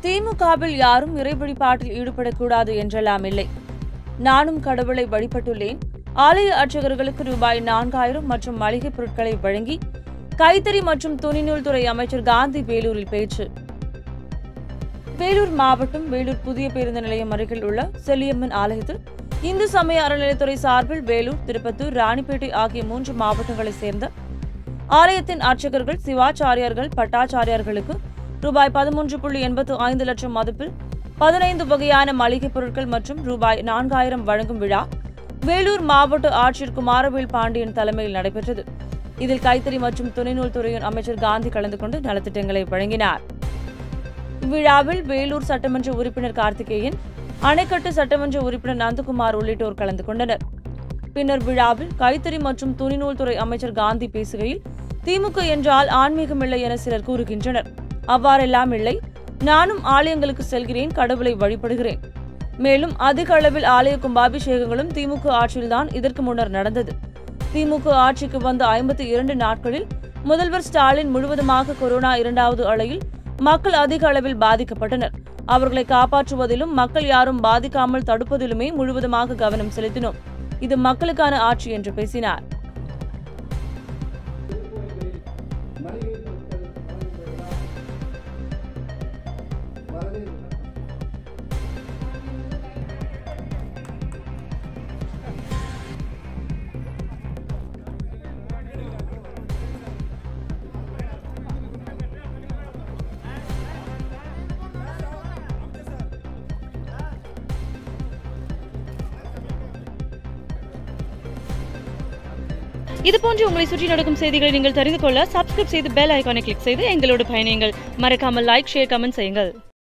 திமுகவில் யாரும் இறை வழிபாட்டில் ஈடுபடக்கூடாது என்றெல்லாம் இல்லை நானும் கடவுளை வழிபட்டுள்ளேன் ஆலய அர்ச்சகர்களுக்கு ரூபாய் நான்காயிரம் மற்றும் மளிகைப் பொருட்களை வழங்கி கைத்தறி மற்றும் துணிநூல் துறை அமைச்சர் காந்தி வேலூரில் பேச்சு வேலூர் மாவட்டம் வேலூர் புதிய பேருந்து நிலையம் அருகில் உள்ள செல்லியம்மன் ஆலயத்தில் இந்து சமய அறநிலையத்துறை சார்பில் வேலூர் திருப்பத்தூர் ராணிப்பேட்டை ஆகிய மூன்று மாவட்டங்களைச் சேர்ந்த ஆலயத்தின் அர்ச்சகர்கள் சிவாச்சாரியார்கள் பட்டாச்சாரியார்களுக்கு ரூபாய் பதிமூன்று புள்ளி எண்பத்து ஐந்து லட்சம் மதிப்பில் பதினைந்து வகையான மளிகைப் பொருட்கள் மற்றும் ரூபாய் நான்காயிரம் வழங்கும் விழா வேலூர் மாவட்ட ஆட்சியர் குமாரவேல் பாண்டியன் தலைமையில் நடைபெற்றது இதில் கைத்தறி மற்றும் துணைநூல் துறையின் அமைச்சர் காந்தி கலந்து கொண்டு நலத்திட்டங்களை வழங்கினார் இவ்விழாவில் வேலூர் சட்டமன்ற உறுப்பினர் கார்த்திகேயன் அணைக்கட்டு சட்டமன்ற உறுப்பினர் நந்தகுமார் உள்ளிட்டோர் கலந்து கொண்டனர் பின்னர் விழாவில் கைத்தறி மற்றும் துணிநூல் துறை அமைச்சர் காந்தி பேசுகையில் திமுக என்றால் ஆன்மீகமில்லை என சிலர் கூறுகின்றனர் அவ்வாறெல்லாம் இல்லை நானும் ஆலயங்களுக்கு செல்கிறேன் கடவுளை வழிபடுகிறேன் மேலும் அதிக அளவில் ஆலய கும்பாபிஷேகங்களும் திமுக ஆட்சியில்தான் இதற்கு முன்னர் நடந்தது திமுக ஆட்சிக்கு வந்த ஐம்பத்தி இரண்டு நாட்களில் முதல்வர் ஸ்டாலின் முழுவதுமாக கொரோனா இரண்டாவது அலையில் மக்கள் அதிக அளவில் பாதிக்கப்பட்டனர் அவர்களை காப்பாற்றுவதிலும் மக்கள் யாரும் பாதிக்காமல் தடுப்பதிலுமே முழுவதுமாக கவனம் செலுத்தினோம் இது மக்களுக்கான ஆட்சி என்று பேசினார் மளிகை பொருட்கள் வழங்குவதா? வரவேற்கிறேன். இது போன்று உங்களை சுற்றி நடக்கும் செய்திகளை நீங்கள் தெரிந்து கொள்ள சப்ஸ்கிரைப் செய்து பெல் ஐகானை கிளிக் செய்து எங்களோடு பயணியுங்கள் மறக்காமல் லைக் ஷேர் கமெண்ட் செய்யுங்கள்